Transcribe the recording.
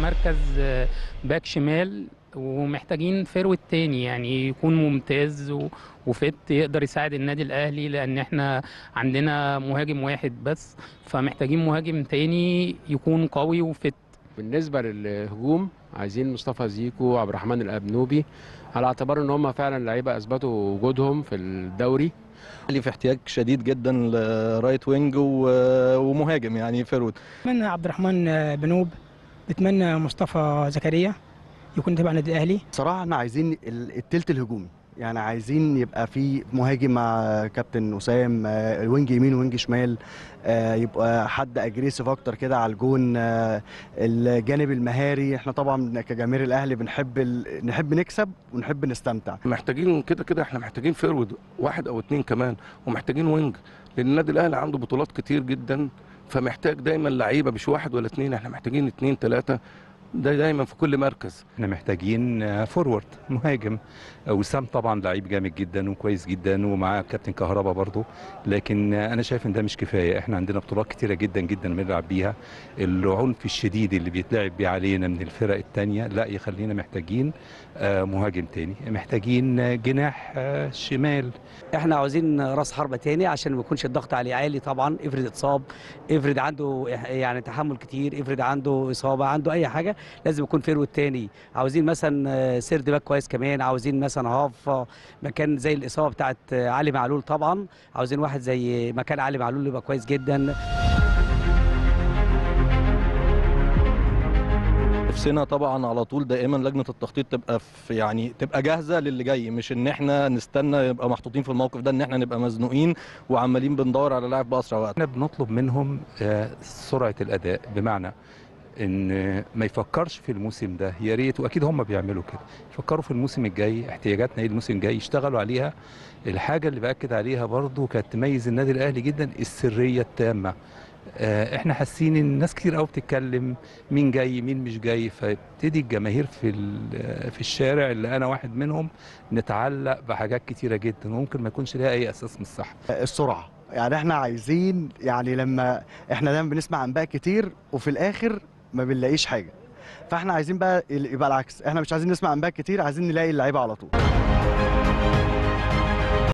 مركز آه، باك شمال ومحتاجين فيرود تاني يعني يكون ممتاز و- وفت يقدر يساعد النادي الاهلي لان احنا عندنا مهاجم واحد بس فمحتاجين مهاجم تاني يكون قوي وفت بالنسبه للهجوم عايزين مصطفى زيكو وعبد الرحمن الابنوبي على اعتبار ان هم فعلا لعيبه اثبتوا وجودهم في الدوري الاهلي في احتياج شديد جدا لرايت وينج و- ومهاجم يعني فيرود بتمنى عبد الرحمن بنوب بتمنى مصطفى زكريا يكون تبع النادي الاهلي صراحة احنا عايزين ال- التلت الهجومي يعني عايزين يبقى في مهاجم مع كابتن اسام آه، وينج يمين وينج شمال آه، يبقى حد اجريسيف اكتر كده على الجون آه، الجانب المهاري احنا طبعا كجماهير الاهلي بنحب ال... نحب نكسب ونحب نستمتع محتاجين كده كده احنا محتاجين فيرود واحد او اتنين كمان ومحتاجين وينج لان النادي الاهلي عنده بطولات كتير جدا فمحتاج دايما لعيبه مش واحد ولا اتنين احنا محتاجين اتنين تلاته ده دايما في كل مركز احنا محتاجين آه، فورورد مهاجم آه، وسام طبعا لعيب جامد جدا وكويس جدا ومعاه كابتن كهربا برضو لكن آه، انا شايف ان ده مش كفايه احنا عندنا بطولات كتيره جدا جدا بنلعب بيها العنف الشديد اللي بيتلعب بيه علينا من الفرق التانية لا يخلينا محتاجين آه، مهاجم تاني محتاجين آه، جناح آه، شمال احنا عاوزين راس حربة تاني عشان ما يكونش الضغط عليه عالي طبعا افرض اتصاب افرض عنده يعني تحمل كتير افرض عنده اصابه عنده اي حاجه لازم يكون فيرود تاني عاوزين مثلا آه، سيرد باك كويس كمان عاوزين مثلا هاف آه، مكان زي الاصابه بتاعت آه، علي معلول طبعا عاوزين واحد زي مكان علي معلول يبقى كويس جدا نفسنا طبعا على طول دائما لجنه التخطيط تبقى في يعني تبقى جاهزه للي جاي مش ان احنا نستنى يبقى محطوطين في الموقف ده ان احنا نبقى مزنوقين وعمالين بندور على لاعب باسرع وقت احنا بنطلب منهم آه، سرعه الاداء بمعنى ان ما يفكرش في الموسم ده يا ريت واكيد هم بيعملوا كده يفكروا في الموسم الجاي احتياجاتنا ايه الموسم الجاي يشتغلوا عليها الحاجه اللي باكد عليها برضو كانت تميز النادي الاهلي جدا السريه التامه آه، احنا حاسين ان ناس كتير قوي بتتكلم مين جاي مين مش جاي فابتدي الجماهير في ال- في الشارع اللي انا واحد منهم نتعلق بحاجات كتيره جدا وممكن ما يكونش ليها اي اساس من الصحه السرعة يعني احنا عايزين يعني لما احنا دايما بنسمع انباء كتير وفي الاخر ما بنلاقيش حاجة فاحنا عايزين بقى يبقى العكس احنا مش عايزين نسمع انباء كتير عايزين نلاقي اللعيبة على طول